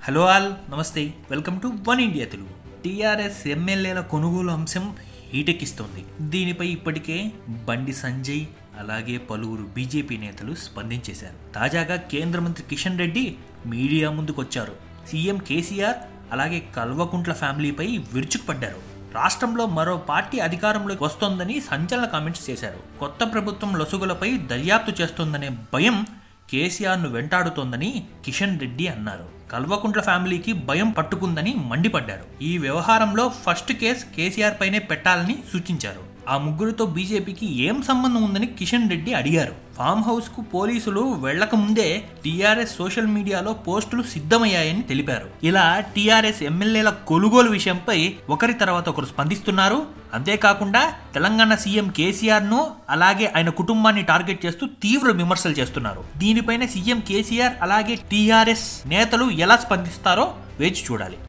hello all నమస్తే welcome to one India Telugu TRS ఎమ్మెల్యేల కొనుగోలు అంశం హీటెక్కిస్తోంది దీనిపై ఇప్పటికే బండి సంజయ్ అలాగే పలువురు బీజేపీ నేతలు స్పందించేశారు తాజాగా కేంద్ర మంత్రి కిషన్ రెడ్డి మీడియా ముందుకొచ్చారు సీఎం కేసీఆర్ అలాగే కల్వకుంట్ల ఫ్యామిలీపై విరుచుకుపడ్డారు రాష్ట్రంలో మరో పార్టీ అధికారంలోకి వస్తోందని సంచలన కామెంట్స్ చేశారు కొత్త ప్రభుత్వం లొసుగులపై దర్యాప్తు చేస్తోందనే భయం కేసీఆర్ను వెంటాడుతోందని కిషన్ రెడ్డి అన్నారు కల్వకుంట్ల ఫ్యామిలీకి భయం పట్టుకుందని మండిపడ్డారు ఈ వ్యవహారంలో ఫస్ట్ కేసు కేసీఆర్ పైనే పెట్టాలని సూచించారు ఆ ముగ్గురితో బీజేపీకి ఏం సంబంధం ఉందని కిషన్ రెడ్డి అడిగారు ఫామ్ హౌస్ కు పోలీసులు వెళ్లక ముందే టీఆర్ఎస్ సోషల్ మీడియాలో పోస్టులు సిద్ధమయ్యాయని తెలిపారు ఇలా టీఆర్ఎస్ ఎమ్మెల్యేల కొనుగోలు విషయంపై ఒకరి తర్వాత ఒకరు స్పందిస్తున్నారు అంతేకాకుండా తెలంగాణ సీఎం కేసీఆర్ ను అలాగే ఆయన కుటుంబాన్ని టార్గెట్ చేస్తూ తీవ్ర విమర్శలు చేస్తున్నారు దీనిపైన సీఎం కేసీఆర్ అలాగే టీఆర్ఎస్ నేతలు ఎలా స్పందిస్తారో వేచి చూడాలి